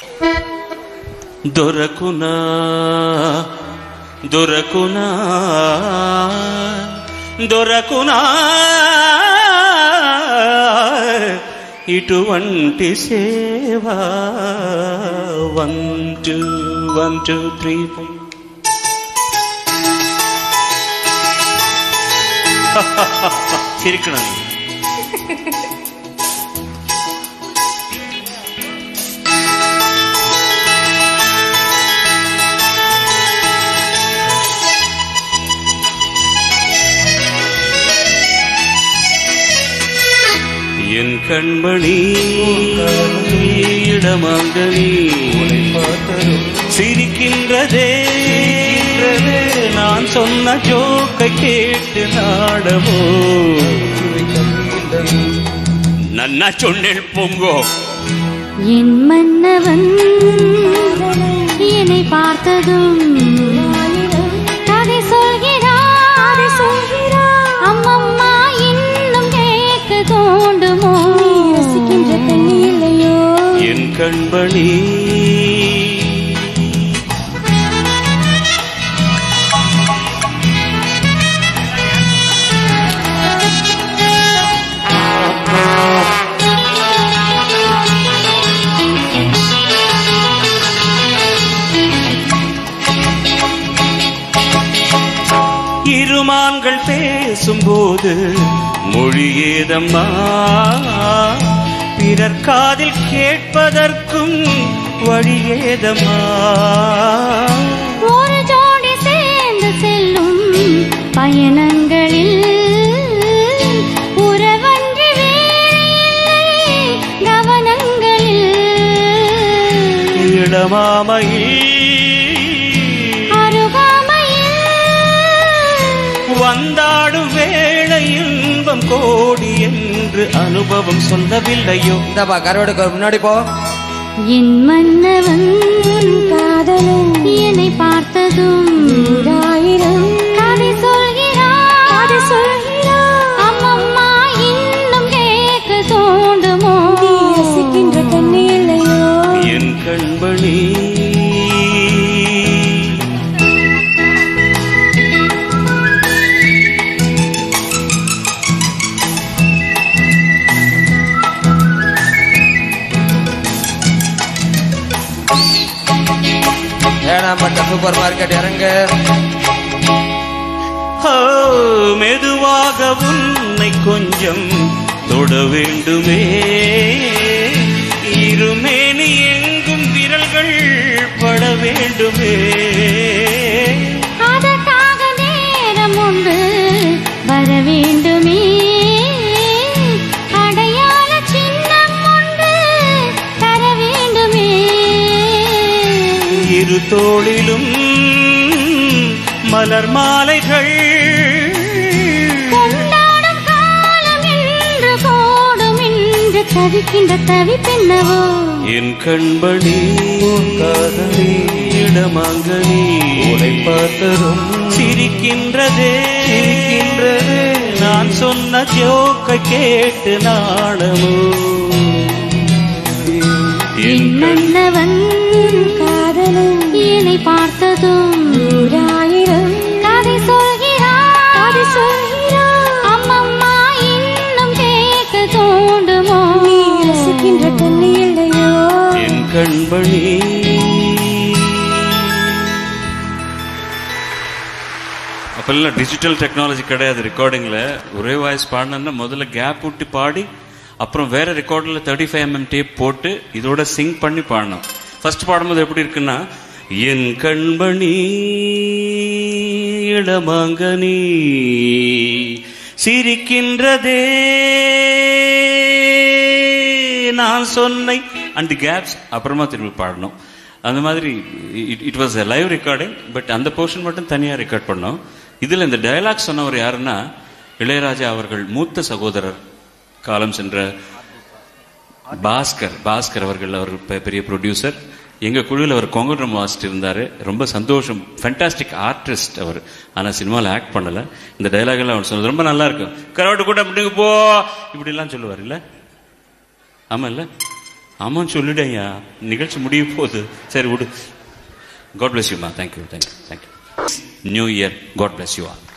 దొరకునా దొరకునా దొరకునా ఇటువంటి సేవా one two one two three four சிரிக்கணும் நீ. என் கண்மணி இடமாங்கனி சிரிக்கின்றதே நான் சொன்ன ஜோக்கை கேட்டு நாடமோ நன்னா சொன்னேன் பொங்கோ என் மன்னவன் என்னை பார்த்ததும் கதை சொல்கிறார் அம்மம்மா இன்னும் கேட்க தோண்டுமோ ரசிக்கின்ற பெண்ணு இல்லையோ என் கண்மணி இருமான்கள் பேசும்போது மொழி ஏதம்மா பிறர் காதில் கேட்பதற்கும் வழி ஏதம்மா ஒரு ஜோடி சேர்ந்து செல்லும் பயணங்களில் உறவன்றி வேறு இல்லை கவனங்களில் இளமாமையில் அருகாமையில் வந்தாடும் வேளை இன்பம் கோடி என்று அனுபவம் சொல்லவில்லையோ இந்தாப்பா கருவாடுக்கு ஒரு முன்னாடி போ என் மன்னவன் காதலும் என்னை பார்த்ததும் ஆயிரம் கதை சொல்கிறார் கதை சொல்கிறார் அம்மம்மா இன்னும் கேட்க தோண்டுமோ ரசிக்கின்ற கண்ணு இல்லையோ என் கண்மணி ஏனாம்பட்ட சூப்பர் மார்க்கெட் இறங்கு ஓ, மெதுவாக உன்னை கொஞ்சம் தொட வேண்டுமே இருமேனி எங்கும் விரல்கள் பட வேண்டுமே அதற்காக நேரம் உண்டு வர வேண்டுமே அடையாள சின்னம் உண்டு தர வேண்டுமே இரு தோளிலும் மலர் மாலைகள் கொண்டாடும் காலம் என்று கோடும் என்று தவிக்கின்ற தவிப்பென்னவோ என் கண்பணி காதலி இடமாங்கனி உனை பார்த்ததும் சிரிக்கின்றதே சிரிக்கின்றதே நான் சொன்ன ஜோக்கை கேட்டு நாடமோ என் மன்னவன் காதலும் என்னை பார்த்ததும் நூறாயிரம் கதை சொல்கிறார் கதை சொல்கிறார் அம்மம்மா இன்னும் கேட்க தோண்டுமோ நீ ரசிக்கின்ற கண்ணு இல்லையோ என் கண்பணி அப்பெல்லாம் டிஜிட்டல் டெக்னாலஜி கிடையாது ரெக்கார்டிங்கில் ஒரே வாய்ஸ் பாடினா முதல்ல கேப் விட்டு பாடி அப்புறம் வேற ரெக்கார்டில் தேர்ட்டி ஃபைவ் எம்எம் டேப் போட்டு இதோட சிங்க் பண்ணி பாடணும் ஃபர்ஸ்ட் பாடும்போது எப்படி இருக்குன்னா என் கண்பணி இடமாங்கனி சிரிக்கின்றதே நான் சொன்னை அண்ட் கேப்ஸ் அப்புறமா திரும்பி பாடணும் அந்த மாதிரி it was a live recording but அந்த போர்ஷன் மட்டும் தனியாக ரெக்கார்ட் பண்ணோம் இதில் இந்த டயலாக் சொன்னவர் யாருன்னா இளையராஜா அவர்கள் மூத்த சகோதரர் காலம் சென்ற பாஸ்கர் பாஸ்கர் அவர்கள் அவர் பெ- பெரிய ப்ரொடியூசர் எங்க குழுவில் அவர் கொங்கடம் வாசிட்டு இருந்தாரு ரொம்ப சந்தோஷம் ஃபேண்டாஸ்டிக் ஆர்டிஸ்ட் அவர் ஆனா சினிமாவில் ஆக்ட் பண்ணல இந்த டயலாக் எல்லாம் அவர் சொன்னது ரொம்ப நல்லா இருக்கும் கரோட்டு கூட முடிங்க போ இப்படி எல்லாம் சொல்லுவார் இல்ல ஆமா இல்ல ஆமான்னு சொல்லிடுயா நிகழ்ச்சி முடிய போகுது சரி விடு காட் பிளஸ் யூமா thank you thank you thank you new year God bless you all